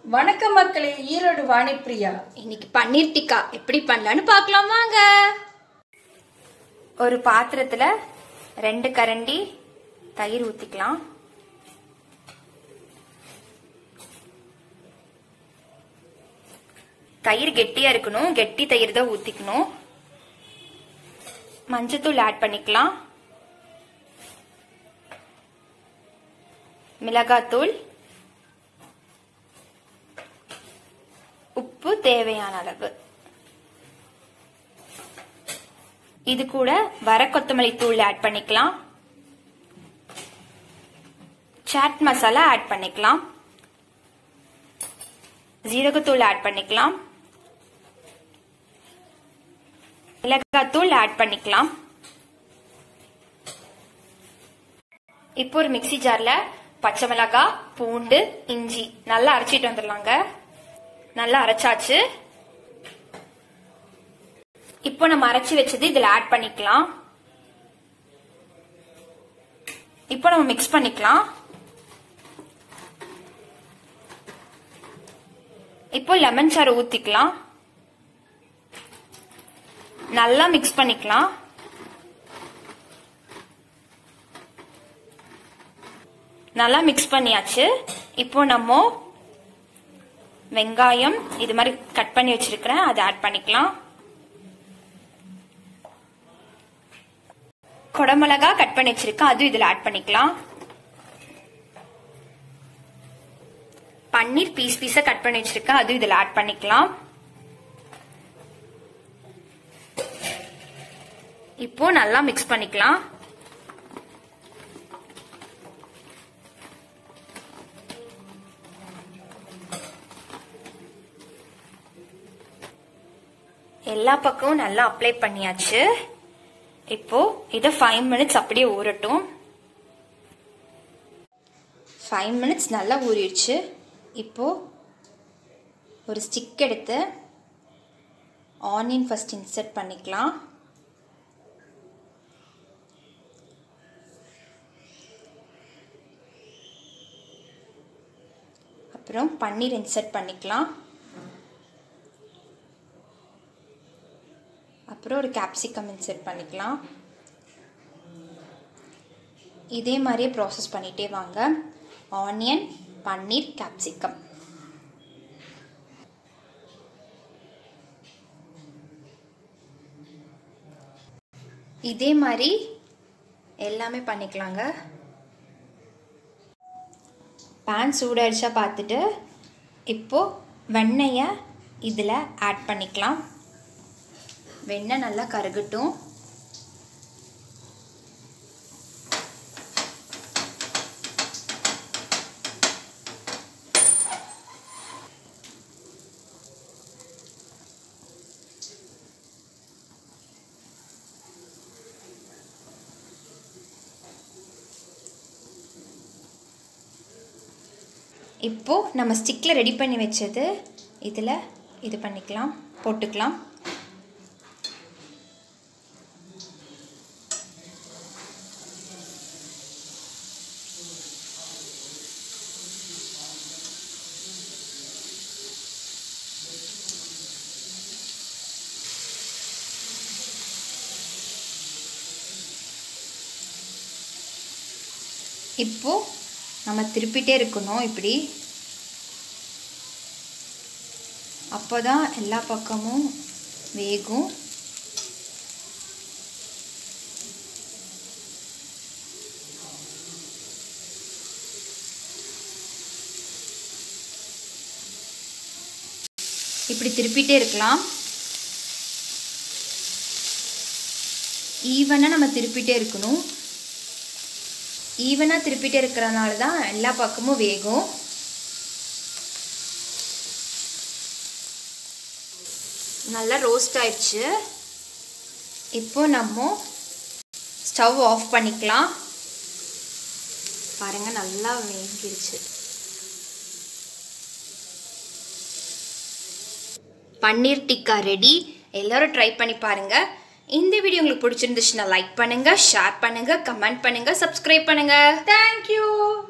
வணக்கம் மக்களே ஈரோடு வாணிப்பிரியா இன்னைக்கு பன்னீர் டிக்கா எப்படி பண்ணலான்னு பார்க்கலாம் வாங்க ஒரு பாத்திரத்துல ரெண்டு கரண்டி தயிர் ஊத்திக்கலாம் தயிர் கெட்டியா இருக்கணும் கெட்டி தயிர் தான் ஊத்திக்கணும் மஞ்சத்தூள் ஆட் பண்ணிக்கலாம் மிளகாத்தூள் உப்பு தேவையான அளவு இது கூட வர கொத்தமல்லி தூள் ஆட் பண்ணிக்கலாம் சாட் மசாலா ஆட் பண்ணிக்கலாம் ஜீரகத்தூள் ஆட் பண்ணிக்கலாம் மிளகாத்தூள் ஆட் பண்ணிக்கலாம் இப்போ ஒரு மிக்ஸி ஜார்ல பச்சை மிளகாய் பூண்டு இஞ்சி நல்லா அரைச்சிட்டு வந்துடலாங்க நல்லா அரைச்சாச்சு இப்போ நம்ம அரைச்சி வச்சது இதுல ஆட் பண்ணிக்கலாம் இப்போ நம்ம மிக்ஸ் பண்ணிக்கலாம் இப்போ லெமன் சாறு ஊத்திக்கலாம் நல்லா மிக்ஸ் பண்ணிக்கலாம் நல்லா மிக்ஸ் பண்ணியாச்சு இப்போ நம்ம வெங்காயம் இது மாதிரி கட் பண்ணி வச்சிருக்கிறேன் அதை ஆட் பண்ணிக்கலாம் குடமிளகா கட் பண்ணி வச்சிருக்கேன் அதுவும் இதுல ஆட் பண்ணிக்கலாம் பன்னீர் பீஸ் பீஸா கட் பண்ணி வச்சிருக்கேன் அதுவும் இதுல ஆட் பண்ணிக்கலாம் இப்போ நல்லா மிக்ஸ் பண்ணிக்கலாம் எல்லா பக்கமும் நல்லா அப்ளை பண்ணியாச்சு இப்போ இதை ஃபைவ் மினிட்ஸ் அப்படியே ஊறட்டும் ஃபைவ் மினிட்ஸ் நல்லா ஊறிடுச்சு இப்போ ஒரு ஸ்டிக் எடுத்து ஆனியன் ஃபர்ஸ்ட் இன்சர்ட் பண்ணிக்கலாம் அப்புறம் பன்னீர் இன்சர்ட் பண்ணிக்கலாம் அப்புறம் ஒரு கேப்சிகம் இன்சர்ட் பண்ணிக்கலாம் இதே மாதிரியே ப்ராசஸ் பண்ணிகிட்டே வாங்க ஆனியன் பன்னீர் கேப்சிகம் இதே மாதிரி எல்லாமே பண்ணிக்கலாங்க பேன் சூடாயிடுச்சா பார்த்துட்டு இப்போது வெண்ணெயை இதில் ஆட் பண்ணிக்கலாம் வெண்ணெய் நல்லா கருகட்டும் இப்போ நம்ம ஸ்டிக்கில் ரெடி பண்ணி வச்சது இதில் இது பண்ணிக்கலாம் போட்டுக்கலாம் இப்போ நம்ம திருப்பிட்டே இருக்கணும் இப்படி அப்போ தான் எல்லா பக்கமும் வேகும் இப்படி திருப்பிட்டே இருக்கலாம் ஈவனாக நம்ம திருப்பிட்டே இருக்கணும் ஈவனாக திருப்பிட்டே இருக்கிறனால தான் எல்லா பக்கமும் வேகும் நல்லா ரோஸ்ட் ஆயிடுச்சு இப்போ நம்ம ஸ்டவ் ஆஃப் பண்ணிக்கலாம் பாருங்க நல்லா வேகிருச்சு பன்னீர் டிக்கா ரெடி எல்லாரும் ட்ரை பண்ணி பாருங்க இந்த வீடியோ உங்களுக்கு பிடிச்சிருந்துச்சுன்னா லைக் பண்ணுங்க ஷேர் பண்ணுங்க கமெண்ட் பண்ணுங்க சப்ஸ்கிரைப் பண்ணுங்க தேங்க்யூ